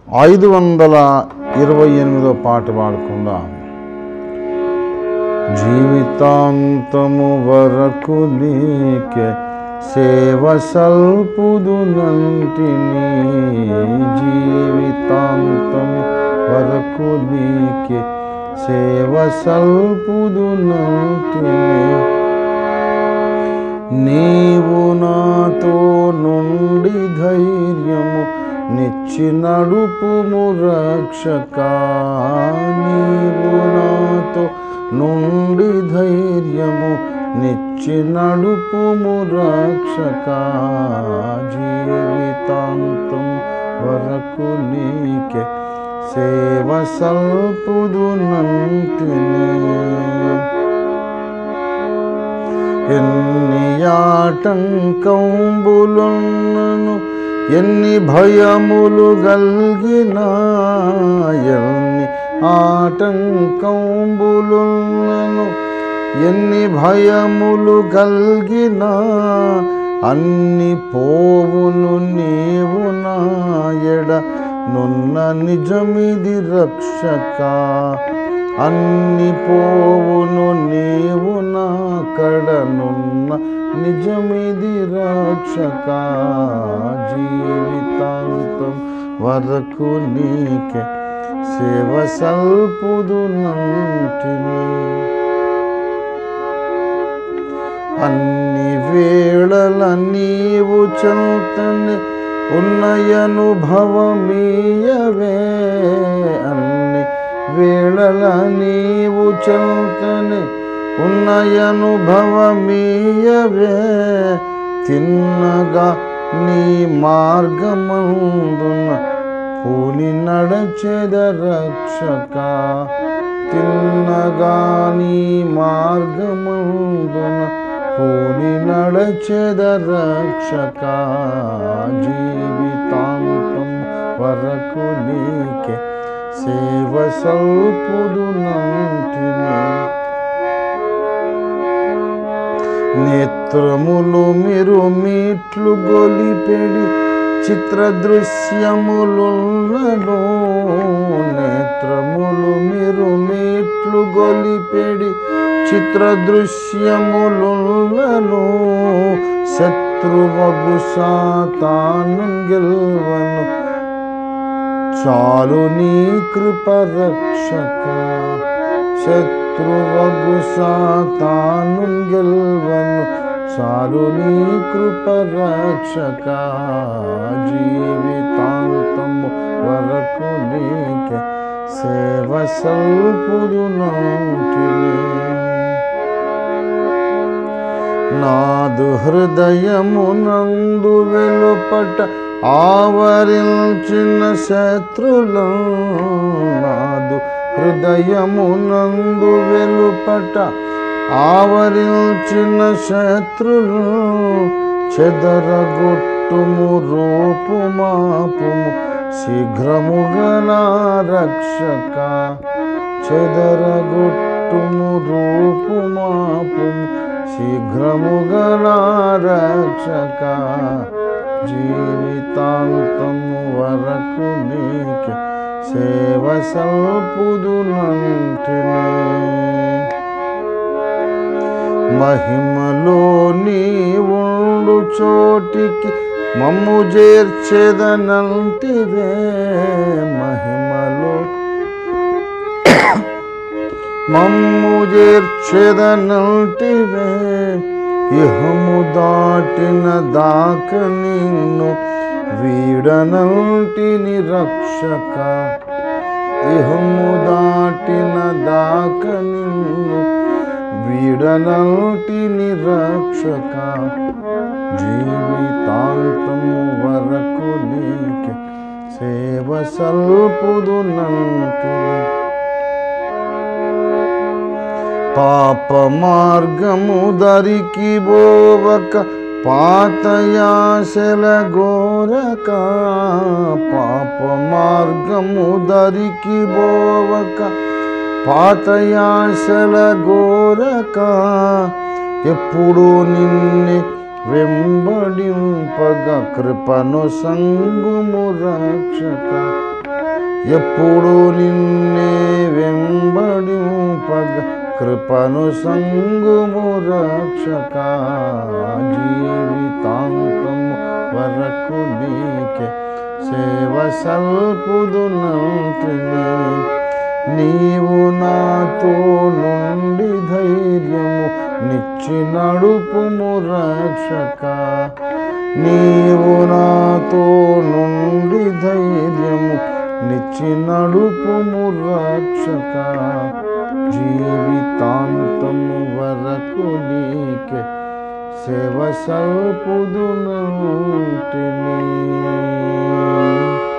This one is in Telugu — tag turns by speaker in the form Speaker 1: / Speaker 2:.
Speaker 1: ఐదు వందల ఇరవై ఎనిమిదో పాట పాడకుండా జీవితాంతము వరకు నీకే సేవ సల్పుదు నంటిని జీవితాంతము వరకు నీకే సేవ సల్పుదు నంటిని నీవు నాతో నుండి ధైర్యము నిచ్చి నడుపుము రక్షక నీవు నాతో నుండి ధైర్యము నిచ్చి నడుపుము రక్షక జీవితాంతం వరకు నీకే సేవ సల్పుదు నంటిని ఎన్ని ఆటంకంబులున్నను ఎన్ని భయములు గల్గినా ఎన్ని ఆటంకంబులున్నను ఎన్ని భయములు గల్గినా అన్ని పోవును నీవు నాయడ నున్న నిజమిది రక్షక అన్ని పోవును నీవు నా కడనున్న నిజమిది రక్షక జీవితాంతం వరకు నీకే సేవ సల్పుదు నంటిని అన్ని వేళల నీవు చెంతని ఉన్నయనుభవమీయవే అన్ని వేళల నీవు చెంతని ఉన్నయనుభవమీయవే తిన్నగా నీ మార్గమందున పూని నడచెద రక్షక తిన్నగా నీ మార్గమందున పూని నడచెద రక్షక జీవితాంతం వరకు నీకే సేవ సల్పుదు నంటిని నేత్రములు మీరు మీట్లు గొలిపెడి చిత్ర దృశ్యములున్నను నేత్రములు మీరు మీట్లు గొలిపెడి చిత్ర దృశ్యములున్నను శత్రువగు సాతాను గెల్వను చాలు నీ కృప రక్షక శత్రువగు సాతాను గెల్వను చాలు నీ కృప రక్షక జీవితాంతము వరకు నీకే సేవ సల్పుదు నాటిని నాదు హృదయమునందు వెలుపట ఆవరించిన శత్రులు నాదు హృదయమునందు వెలుపట ఆవరించిన శత్రులు చెదరగొట్టుము రూపుమాపుము శీఘ్రముగా నా రక్షక చెదరగొట్టుము రూపుమాపుము శీఘ్రముగా నా రక్షక జీవితాంతము వరకు నీకే సేవ సల్పుదు నంటిని మహిమలో నీ ఉండు చోటికి మమ్ము చేర్చెదనంటివే మహిమలో మమ్ము చేర్చెదనంటివే ఇహము దాటిన దాక నిన్ను వీడనంటిని రక్షక ఇహము దాటిన దాక నిన్ను వీడనంటిని రక్షక జీవితాంతము వరకు నీకే సేవ సల్పుదు నంటిని పాప మార్గము దరికి బోవక పాతయాశల గోరక పాప మార్గము దరికి బోవక పాతయాశల గోరక ఎప్పుడు నిన్నే వెంబడింపగ కృపను సంగుము రక్షక ఎప్పుడు నిన్నే వెంబడింపగ కృపను సంగుము రక్షక జీవితాంతము వరకు నీకే సేవ సల్పుదునంటిని నీవు నాతో నుండి ధైర్యము నిచ్చి నడుపుము రక్షక నీవు నాతో నుండి ధైర్యము నిచ్చి నడుపుము రక్షక జీవితాంతము వరకు నీకే సేవ సల్పుదునంటిని